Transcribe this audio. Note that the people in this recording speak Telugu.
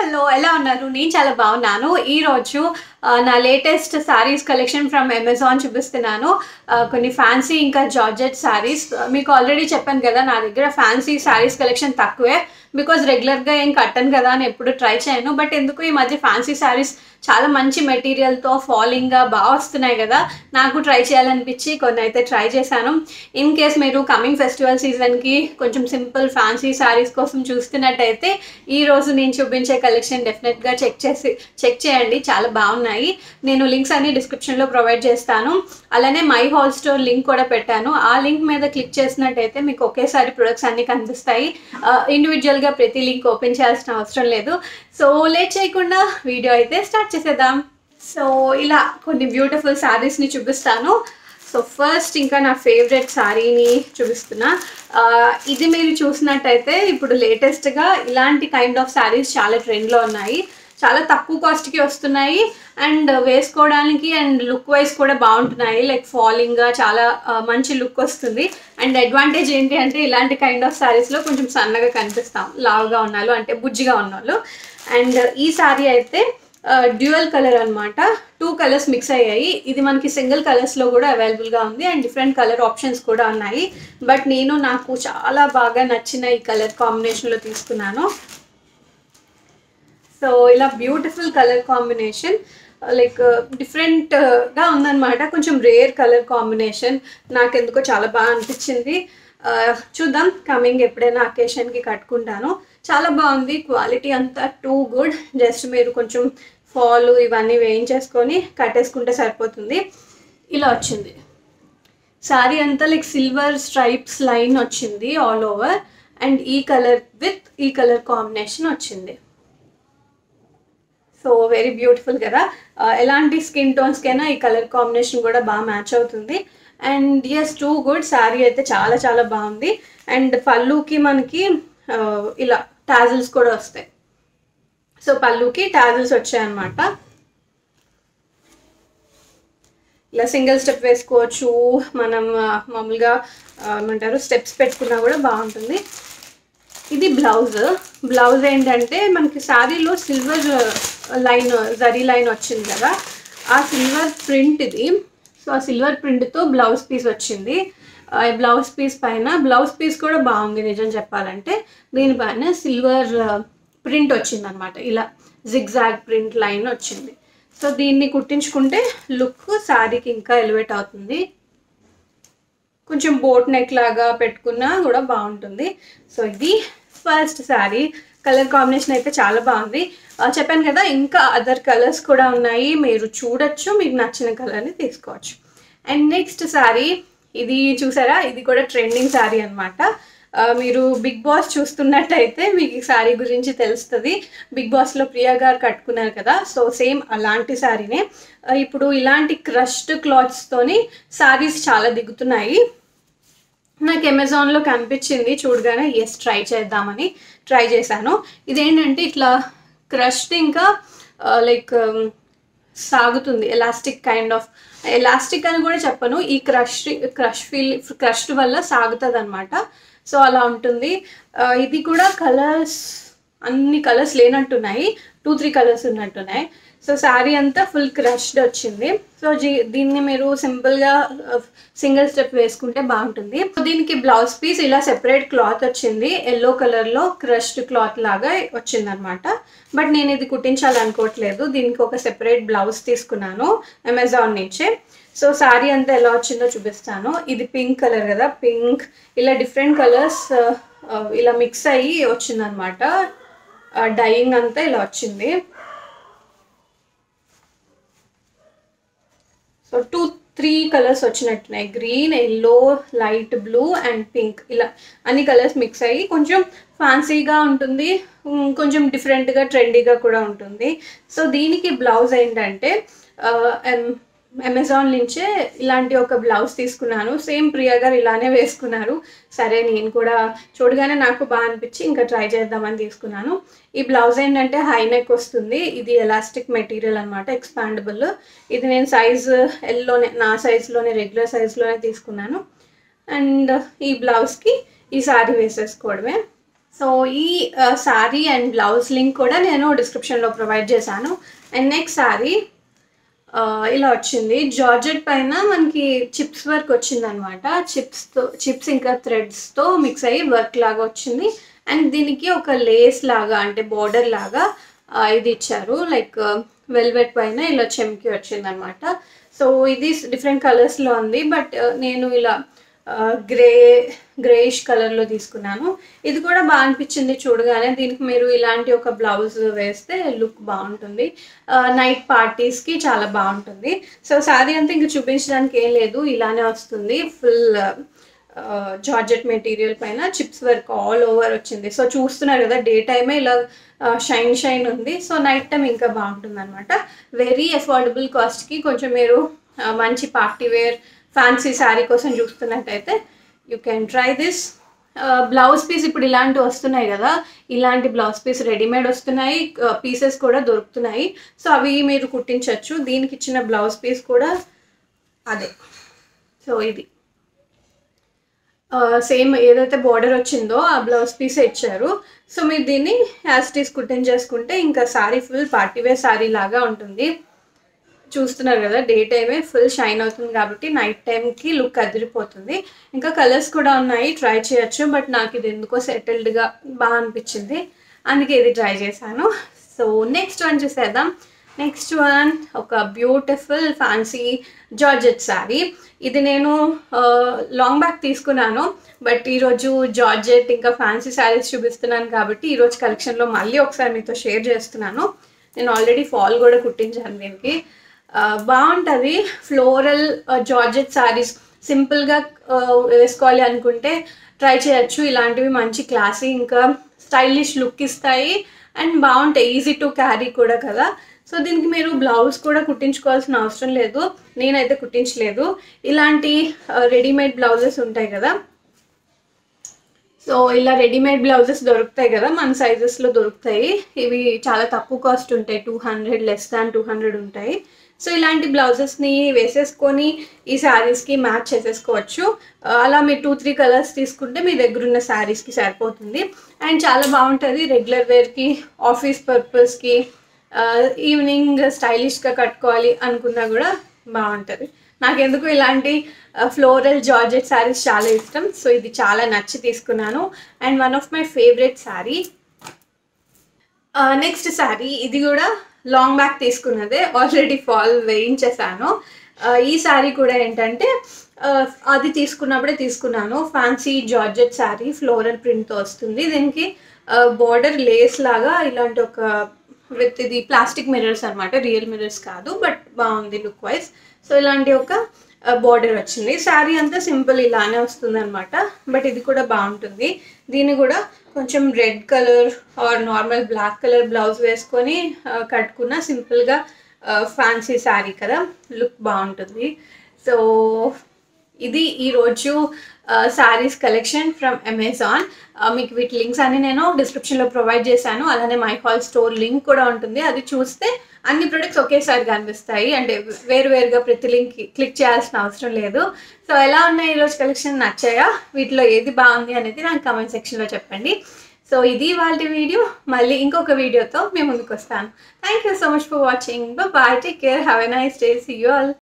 హలో ఎలా ఉన్నారు నేను చాలా బాగున్నాను ఈరోజు ఆ, నా latest saris collection from Amazon చూపిస్తున్నాను ఆ, కొన్ని ఫ్యాన్సీ ఇంకా జార్జెట్ శారీస్ మీకు ఆల్రెడీ చెప్పాను కదా నా దగ్గర ఫ్యాన్సీ శారీస్ కలెక్షన్ తక్కువే బికాజ్ రెగ్యులర్గా ఏం కట్టను కదా అని ఎప్పుడు ట్రై చేయను బట్ ఎందుకు ఈ మధ్య ఫ్యాన్సీ శారీస్ చాలా మంచి మెటీరియల్తో ఫాలింగ్గా బాగా వస్తున్నాయి కదా నాకు ట్రై చేయాలనిపించి కొన్ని అయితే ట్రై చేశాను ఇన్ కేస్ మీరు కమింగ్ ఫెస్టివల్ సీజన్కి కొంచెం సింపుల్ ఫ్యాన్సీ శారీస్ కోసం చూస్తున్నట్టయితే ఈ రోజు నేను చూపించే కలెక్షన్ డెఫినెట్గా చెక్ చేసి చెక్ చేయండి చాలా బాగున్నాయి నేను లింక్స్ అన్ని డిస్క్రిప్షన్లో ప్రొవైడ్ చేస్తాను అలానే మై హోల్ స్టోర్ లింక్ కూడా పెట్టాను ఆ లింక్ మీద క్లిక్ చేసినట్టయితే మీకు ఒకేసారి ప్రొడక్ట్స్ అన్ని కనిపిస్తాయి ఇండివిజువల్గా ప్రతి లింక్ ఓపెన్ చేయాల్సిన అవసరం లేదు సో లేట్ చేయకుండా వీడియో అయితే స్టార్ట్ చేసేద్దాం సో ఇలా కొన్ని బ్యూటిఫుల్ శారీస్ని చూపిస్తాను సో ఫస్ట్ ఇంకా నా ఫేవరెట్ శారీని చూపిస్తున్నా ఆ, ఇది మీరు చూసినట్టయితే ఇప్పుడు లేటెస్ట్గా ఇలాంటి కైండ్ ఆఫ్ శారీస్ చాలా ట్రెండ్లో ఉన్నాయి చాలా తక్కువ కాస్ట్కి వస్తున్నాయి అండ్ వేసుకోవడానికి అండ్ లుక్ వైజ్ కూడా బాగుంటున్నాయి లైక్ ఫాలింగ్గా చాలా ఆ, మంచి లుక్ వస్తుంది అండ్ అడ్వాంటేజ్ ఏంటి అంటే ఇలాంటి కైండ్ ఆఫ్ శారీస్లో కొంచెం సన్నగా కనిపిస్తాం లావుగా ఉన్నాళ్ళు అంటే బుజ్జిగా ఉన్నోళ్ళు అండ్ ఈ శారీ అయితే డ్యూయల్ కలర్ అన్నమాట టూ కలర్స్ మిక్స్ అయ్యాయి ఇది మనకి సింగిల్ కలర్స్లో కూడా అవైలబుల్గా ఉంది అండ్ డిఫరెంట్ కలర్ ఆప్షన్స్ కూడా ఉన్నాయి బట్ నేను నాకు చాలా బాగా నచ్చిన ఈ కలర్ కాంబినేషన్లో తీసుకున్నాను సో ఇలా బ్యూటిఫుల్ కలర్ కాంబినేషన్ లైక్ డిఫరెంట్గా ఉందన్నమాట కొంచెం రేర్ కలర్ కాంబినేషన్ నాకు ఎందుకో చాలా బాగా అనిపించింది ఆ, చూద్దాం కమింగ్ ఎప్పుడైనా అకేషన్కి కట్టుకుంటాను చాలా బాగుంది క్వాలిటీ అంతా టూ గుడ్ జస్ట్ మీరు కొంచెం ఫాల్ ఇవన్నీ వేయించేసుకొని కట్టేసుకుంటే సరిపోతుంది ఇలా వచ్చింది శారీ అంతా లైక్ సిల్వర్ స్ట్రైప్స్ లైన్ వచ్చింది ఆల్ ఓవర్ అండ్ ఈ కలర్ విత్ ఈ కలర్ కాంబినేషన్ వచ్చింది సో వెరీ బ్యూటిఫుల్ కదా ఆ, ఎలాంటి స్కిన్ టోన్స్కైనా ఈ కలర్ కాంబినేషన్ కూడా బాగా మ్యాచ్ అవుతుంది and yes too good sari అయితే చాలా చాలా బాగుంది అండ్ పళ్ళుకి మనకి ఆ, ఇలా టాజిల్స్ కూడా వస్తాయి సో పళ్ళుకి టాజిల్స్ వచ్చాయన్నమాట ఇలా సింగిల్ స్టెప్ వేసుకోవచ్చు మనం ఆ, మామూలుగా ఆ, ఏమంటారు స్టెప్స్ పెట్టుకున్నా కూడా బాగుంటుంది ఇది బ్లౌజ్ బ్లౌజ్ ఏంటంటే మనకి శారీలో సిల్వర్ లైన్ జరీ లైన్ వచ్చింది కదా ఆ సిల్వర్ ప్రింట్ ఇది సో ఆ సిల్వర్ ప్రింట్తో బ్లౌజ్ పీస్ వచ్చింది ఆ బ్లౌజ్ పీస్ పైన బ్లౌజ్ పీస్ కూడా బాగుంది నిజం చెప్పాలంటే దీనిపైన సిల్వర్ ప్రింట్ వచ్చింది అనమాట ఇలా జిగ్జాగ్ ప్రింట్ లైన్ వచ్చింది సో దీన్ని కుట్టించుకుంటే లుక్ శారీకి ఇంకా ఎలివేట్ అవుతుంది కొంచెం బోట్ నెక్ లాగా పెట్టుకున్నా కూడా బాగుంటుంది సో ఇది ఫస్ట్ శారీ కలర్ కాంబినేషన్ అయితే చాలా బాగుంది ఆ, చెప్పాను కదా ఇంకా అదర్ కలర్స్ కూడా ఉన్నాయి మీరు చూడొచ్చు మీకు నచ్చిన కలర్ని తీసుకోవచ్చు అండ్ నెక్స్ట్ శారీ ఇది చూసారా ఇది కూడా ట్రెండింగ్ శారీ అనమాట మీరు బిగ్ బాస్ చూస్తున్నట్టయితే మీకు ఈ శారీ గురించి తెలుస్తుంది బిగ్ బాస్లో ప్రియా గారు కట్టుకున్నారు కదా సో సేమ్ అలాంటి శారీనే ఆ, ఇప్పుడు ఇలాంటి క్రష్డ్ క్లాత్స్తోని శారీస్ చాలా దిగుతున్నాయి నాకు అమెజాన్లో కనిపించింది చూడగానే ఎస్ ట్రై చేద్దామని ట్రై చేశాను ఇదేంటంటే ఇట్లా క్రష్డ్ ఇంకా లైక్ సాగుతుంది ఎలాస్టిక్ కైండ్ ఆఫ్ ఎలాస్టిక్ అని కూడా చెప్పను ఈ క్రష్ క్రష్ ఫీల్ క్రష్డ్ వల్ల సాగుతుంది అనమాట సో అలా ఉంటుంది ఆ, ఇది కూడా కలర్స్ అన్ని కలర్స్ లేనట్టున్నాయి టూ త్రీ కలర్స్ ఉన్నట్టున్నాయి సో శారీ అంతా ఫుల్ క్రష్డ్ వచ్చింది సో జీ దీన్ని మీరు సింపుల్గా సింగిల్ స్టెప్ వేసుకుంటే బాగుంటుంది సో దీనికి బ్లౌజ్ పీస్ ఇలా సెపరేట్ క్లాత్ వచ్చింది ఎల్లో కలర్లో క్రష్డ్ క్లాత్ లాగా వచ్చింది అనమాట బట్ నేను ఇది కుట్టించాలనుకోవట్లేదు దీనికి ఒక సెపరేట్ బ్లౌజ్ తీసుకున్నాను అమెజాన్ నుంచే సో శారీ అంతా ఎలా వచ్చిందో చూపిస్తాను ఇది పింక్ కలర్ కదా పింక్ ఇలా డిఫరెంట్ కలర్స్ ఇలా మిక్స్ అయ్యి వచ్చిందనమాట డైయింగ్ అంతా ఇలా వచ్చింది సో టూ త్రీ కలర్స్ వచ్చినట్టున్నాయి green yellow light blue and pink ఇలా అన్ని కలర్స్ మిక్స్ అయ్యి కొంచెం ఫ్యాన్సీగా ఉంటుంది ఉమ్, కొంచెం డిఫరెంట్గా ట్రెండీగా కూడా ఉంటుంది సో దీనికి బ్లౌజ్ ఏంటంటే ఆ, ఎం- అమెజాన్ నుంచే ఇలాంటి ఒక బ్లౌజ్ తీసుకున్నాను సేమ్ ప్రియా గారు ఇలానే వేసుకున్నారు సరే నేను కూడా చూడగానే నాకు బాగా అనిపించి ఇంకా ట్రై చేద్దామని తీసుకున్నాను ఈ బ్లౌజ్ ఏంటంటే హై నెక్ వస్తుంది ఇది ఎలాస్టిక్ మెటీరియల్ అనమాట ఎక్స్పాండబుల్ ఇది నేను సైజ్ ఎల్లోనే నా సైజ్లోనే రెగ్యులర్ సైజ్లోనే తీసుకున్నాను అండ్ ఈ బ్లౌజ్కి ఈ శారీ వేసేసుకోవడమే సో ఈ శారీ అండ్ బ్లౌజ్ లింక్ కూడా నేను డిస్క్రిప్షన్లో ప్రొవైడ్ చేశాను అండ్ నెక్స్ట్ శారీ ఇలా వచ్చింది జార్జెట్ పైన మనకి చిప్స్ వర్క్ వచ్చిందనమాట చిప్స్తో చిప్స్ ఇంకా థ్రెడ్స్తో మిక్స్ అయ్యి వర్క్ లాగా వచ్చింది అండ్ దీనికి ఒక లేస్ లాగా అంటే బార్డర్ లాగా ఆ, ఇది ఇచ్చారు లైక్ వెల్వెట్ పైన ఇలా చెమ్కి వచ్చిందనమాట సో ఇది డిఫరెంట్ కలర్స్లో ఉంది బట్ నేను ఇలా గ్రే గ్రేయిష్ కలర్లో తీసుకున్నాను ఇది కూడా బాగా అనిపించింది చూడగానే దీనికి మీరు ఇలాంటి ఒక బ్లౌజ్ వేస్తే లుక్ బాగుంటుంది నైట్ పార్టీస్కి చాలా బాగుంటుంది సో శారీ అంతా ఇంకా చూపించడానికి ఏం లేదు ఇలానే వస్తుంది ఫుల్ జార్జెట్ మెటీరియల్ పైన చిప్స్ వర్క్ ఆల్ ఓవర్ వచ్చింది సో చూస్తున్నారు కదా డే టైమే ఇలా షైన్ షైన్ ఉంది సో నైట్ టైం ఇంకా బాగుంటుంది అనమాట వెరీ అఫోర్డబుల్ కాస్ట్కి కొంచెం మీరు ఆ, మంచి పార్టీ వేర్ ఫ్యాన్సీ శారీ కోసం చూస్తున్నట్టయితే you can try this blouse piece ఇప్పుడు ఇలాంటివి వస్తున్నాయి కదా ఇలాంటి బ్లౌజ్ పీస్ రెడీమేడ్ వస్తున్నాయి పీసెస్ కూడా దొరుకుతున్నాయి సో అవి మీరు కుట్టించవచ్చు దీనికి ఇచ్చిన బ్లౌజ్ పీస్ కూడా అదే సో ఇది సేమ్ ఏదైతే బార్డర్ వచ్చిందో ఆ బ్లౌజ్ పీసే ఇచ్చారు సో మీరు దీన్ని యాజ్ టీస్ కుట్టించేసుకుంటే ఇంకా sari full party wear sari లాగా ఉంటుంది చూస్తున్నారు కదా డే టైమే ఫుల్ షైన్ అవుతుంది కాబట్టి నైట్ టైంకి లుక్ అదిరిపోతుంది ఇంకా కలర్స్ కూడా ఉన్నాయి ట్రై చేయొచ్చు బట్ నాకు ఇది ఎందుకో సెటిల్డ్గా బాగా అనిపించింది అందుకే ఇది ట్రై చేశాను సో నెక్స్ట్ వన్ చూసేద్దాం నెక్స్ట్ వన్ ఒక బ్యూటిఫుల్ ఫ్యాన్సీ జార్జెట్ శారీ ఇది నేను లాంగ్ బ్యాక్ తీసుకున్నాను బట్ ఈరోజు జార్జెట్ ఇంకా ఫ్యాన్సీ శారీస్ చూపిస్తున్నాను కాబట్టి ఈరోజు కలెక్షన్లో మళ్ళీ ఒకసారి మీతో షేర్ చేస్తున్నాను నేను ఆల్రెడీ ఫాల్ కూడా కుట్టించాను దీనికి ఆ, బాగుంటుంది ఫ్లోరల్ జార్జెట్ శారీస్ సింపుల్గా వేసుకోవాలి అనుకుంటే ట్రై చేయొచ్చు ఇలాంటివి మంచి క్లాసీ ఇంకా స్టైలిష్ లుక్ ఇస్తాయి అండ్ బాగుంటాయి ఈజీ టు క్యారీ కూడా కదా సో దీనికి మీరు బ్లౌజ్ కూడా కుట్టించుకోవాల్సిన అవసరం లేదు నేనైతే కుట్టించలేదు ఇలాంటి రెడీమేడ్ బ్లౌజెస్ ఉంటాయి కదా సో ఇలా రెడీమేడ్ బ్లౌజెస్ దొరుకుతాయి కదా మన సైజెస్లో దొరుకుతాయి ఇవి చాలా తక్కువ కాస్ట్ ఉంటాయి two hundred less than two hundred ఉంటాయి సో ఇలాంటి బ్లౌజెస్ని వేసేసుకొని ఈ శారీస్కి మ్యాచ్ చేసేసుకోవచ్చు ఆ, అలా మీరు టూ త్రీ కలర్స్ తీసుకుంటే మీ దగ్గర ఉన్న శారీస్కి సరిపోతుంది అండ్ చాలా బాగుంటుంది రెగ్యులర్ వేర్కి ఆఫీస్ పర్పస్కి ఈవినింగ్ స్టైలిష్గా కట్టుకోవాలి అనుకున్నా కూడా బాగుంటుంది నాకెందుకు ఇలాంటి ఫ్లోరల్ జార్జెట్ శారీస్ చాలా ఇష్టం సో ఇది చాలా నచ్చి తీసుకున్నాను and one of my favourite sari next sari ఇది కూడా లాంగ్ బ్యాక్ తీసుకున్నదే ఆల్రెడీ ఫాల్ వేయించేసాను ఆ, ఈ శారీ కూడా ఏంటంటే ఆ, అది తీసుకున్నప్పుడే తీసుకున్నాను ఫ్యాన్సీ జార్జెట్ శారీ ఫ్లోరల్ ప్రింట్తో వస్తుంది దీనికి బార్డర్ లేస్ లాగా ఇలాంటి ఒక విత్ ఇది ప్లాస్టిక్ మిర్రర్స్ అనమాట రియల్ మిర్రర్స్ కాదు బట్ బాగుంది లుక్ వైజ్ సో ఇలాంటి ఒక బార్డర్ వచ్చింది శారీ అంతా సింపుల్ ఇలానే వస్తుంది అనమాట బట్ ఇది కూడా బాగుంటుంది దీన్ని కూడా కొంచెం red colour or normal black colour blouse వేసుకొని ఆ, కట్టుకున్న సింపుల్గా ఫ్యాన్సీ శారీ కదా లుక్ బాగుంటుంది సో ఇది ఈరోజు శారీస్ కలెక్షన్ ఫ్రమ్ అమెజాన్ మీకు వీటి లింక్స్ అన్ని నేను డిస్క్రిప్షన్లో ప్రొవైడ్ చేశాను అలానే మై హాల్ స్టోర్ లింక్ కూడా ఉంటుంది అది చూస్తే అన్ని ప్రొడక్ట్స్ ఒకేసారి కనిపిస్తాయి అంటే వేరు వేరుగా ప్రతి లింక్ క్లిక్ చేయాల్సిన అవసరం లేదు సో ఎలా ఉన్నాయి ఈరోజు కలెక్షన్ నచ్చాయా వీటిలో ఏది బాగుంది అనేది నాకు కామెంట్ సెక్షన్లో చెప్పండి సో ఇది వాళ్ళ వీడియో మళ్ళీ ఇంకొక వీడియోతో మేము ముందుకు వస్తాను thank you so much for watching bye take care have a nice day see you all